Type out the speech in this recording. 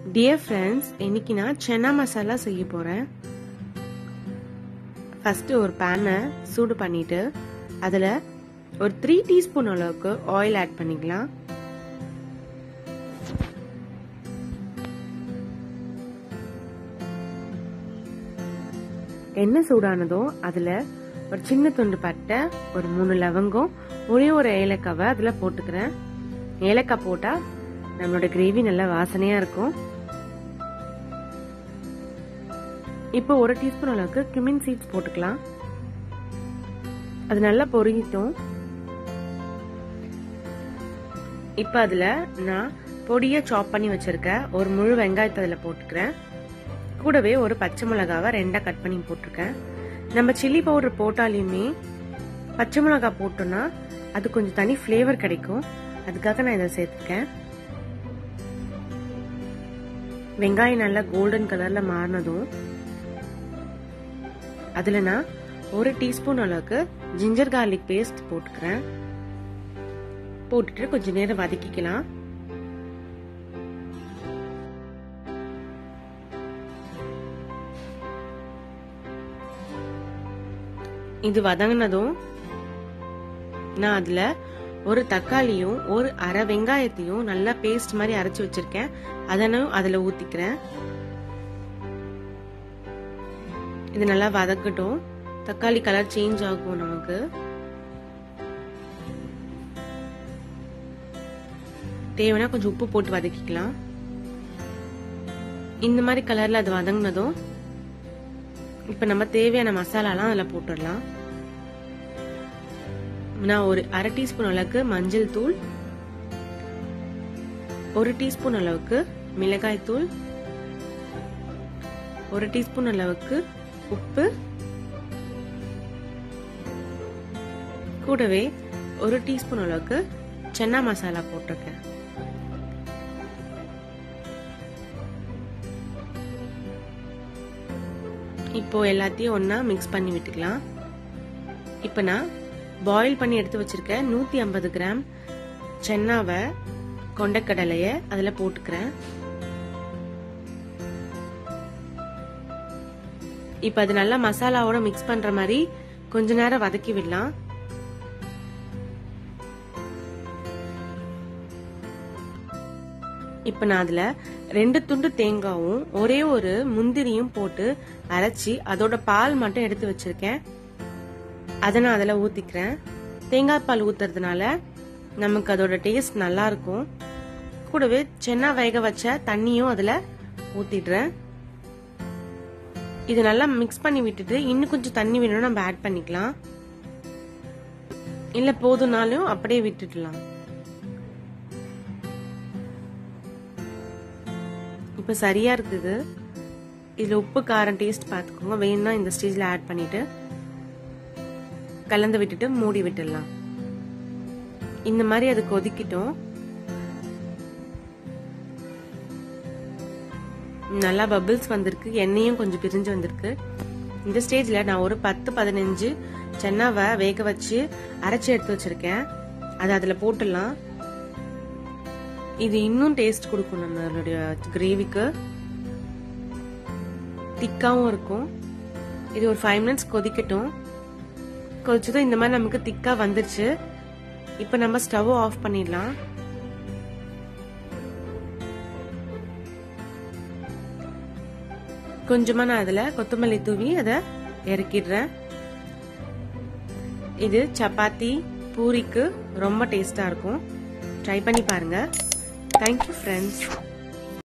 dear friends இன்னைக்கு நான் சென்னா மசாலா செய்ய போகிறேன் ஃபஸ்ட்டு ஒரு பேனை சூடு பண்ணிட்டு அதில் ஒரு த்ரீ டீஸ்பூன் அளவுக்கு ஆயில் ஆட் பண்ணிக்கலாம் எண்ணெய் சூடானதோ அதில் ஒரு சின்ன துண்டு பட்டை ஒரு மூணு லவங்கம் ஒரே ஒரு ஏலக்காவை அதில் போட்டுக்கிறேன் ஏலக்காய் போட்டால் நம்மளோட கிரேவி நல்லா வாசனையாக இருக்கும் இப்போ ஒரு டீஸ்பூன் அளவுக்கு கிமின் சீட்ஸ் போட்டுக்கலாம் அது நல்லா பொரியிட்டோம் இப்போ அதில் நான் பொடியை சாப் பண்ணி வச்சிருக்க ஒரு முழு வெங்காயத்தை அதில் போட்டுக்கிறேன் கூடவே ஒரு பச்சை மிளகாவை ரெண்டாக கட் பண்ணி போட்டிருக்கேன் நம்ம சில்லி பவுடர் போட்டாலையுமே பச்சை மிளகா போட்டோம்னா அது கொஞ்சம் தனி ஃப்ளேவர் கிடைக்கும் அதுக்காக நான் இதை சேர்த்துருக்கேன் வெங்காயம் நல்லா கோல்டன் கலர்ல மாறினதும் அதுல நான் ஒரு டீஸ்பூன் அளவுக்கு ஜிஞ்சர் கார்லிக் பேஸ்ட் போட்டுக்கிறேன் போட்டுட்டு கொஞ்ச நேரம் வதக்கிக்கலாம் இது வதங்கினதும் நான் அதுல ஒரு தக்காளியும் ஒரு அரை வெங்காயத்தையும் நல்லா பேஸ்ட் மாதிரி அரைச்சு வச்சிருக்கேன் அதனும் அதுல ஊத்திக்கிறேன் இது நல்லா வதக்கட்டும் தக்காளி கலர் சேஞ்ச் ஆகும் நமக்கு தேவைன்னா கொஞ்சம் உப்பு போட்டு வதக்கிக்கலாம் இந்த மாதிரி கலர்ல அது வதங்கினதும் இப்ப நம்ம தேவையான மசாலாலாம் அதுல போட்டுடலாம் நான் ஒரு அரை டீஸ்பூன் அளவுக்கு மஞ்சள் தூள் ஒரு டீஸ்பூன் அளவுக்கு மிளகாய் தூள் ஒரு டீஸ்பூன் அளவுக்கு உப்பு கூடவே ஒரு டீஸ்பூன் அளவுக்கு சென்னா மசாலா போட்டிருக்கேன் இப்போ எல்லாத்தையும் ஒன்னா மிக்ஸ் பண்ணி விட்டுக்கலாம் இப்போ நான் பாயில் பண்ணி எடுத்து வச்சிருக்கேன் நூத்தி ஐம்பது கிராம் சென்னாவை கொண்டக்கடலைய அதுல போட்டுக்கிறேன் இப்ப அது நல்லா மசாலாவோட மிக்ஸ் பண்ற மாதிரி கொஞ்ச நேரம் வதக்கி விடலாம் இப்ப நான் அதுல ரெண்டு துண்டு தேங்காவும் ஒரே ஒரு முந்திரியும் போட்டு அரைச்சி அதோட பால் மட்டும் எடுத்து வச்சிருக்கேன் அதை நான் அதில் ஊற்றிக்கிறேன் தேங்காய் பால் ஊற்றுறதுனால நமக்கு அதோட டேஸ்ட் நல்லா இருக்கும் கூடவே சென்னா வேக வச்ச தண்ணியும் அதில் ஊற்றிடுறேன் இது நல்லா மிக்ஸ் பண்ணி விட்டுட்டு இன்னும் கொஞ்சம் தண்ணி வேணும்னா நம்ம ஆட் பண்ணிக்கலாம் இல்லை போதுனாலும் அப்படியே விட்டுடலாம் இப்போ சரியா இருக்குது இதில் உப்பு காரம் டேஸ்ட் பார்த்துக்கோங்க வேணும்னா இந்த ஸ்டேஜில் ஆட் பண்ணிட்டு கலந்து விட்டுட்டு மூடி விட்டுடலாம் இந்த மாதிரி அது கொதிக்கிட்டோம் நல்லா பபிள்ஸ் வந்திருக்கு எண்ணெயும் கொஞ்சம் பிரிஞ்சு வந்திருக்கு இந்த ஸ்டேஜ்ல நான் ஒரு பத்து பதினஞ்சு சென்னாவை வேக வச்சு அரைச்சி எடுத்து வச்சிருக்கேன் அதை அதுல போட்டுடலாம் இது இன்னும் டேஸ்ட் கொடுக்கும் நம்மளுடைய கிரேவிக்கு திக்காவும் இருக்கும் இது ஒரு ஃபைவ் மினிட்ஸ் கொதிக்கட்டும் கொதிச்சதும் இந்த மாதிரி நமக்கு திக்கா வந்துருச்சு இப்ப நம்ம ஸ்டவ் ஆஃப் பண்ணிடலாம் கொஞ்சமா நான் அதுல கொத்தமல்லி தூவி அதை இறக்கிடுறேன் இது சப்பாத்தி பூரிக்கு ரொம்ப டேஸ்டா இருக்கும் ட்ரை பண்ணி பாருங்க தேங்க்யூ ஃப்ரெண்ட்ஸ்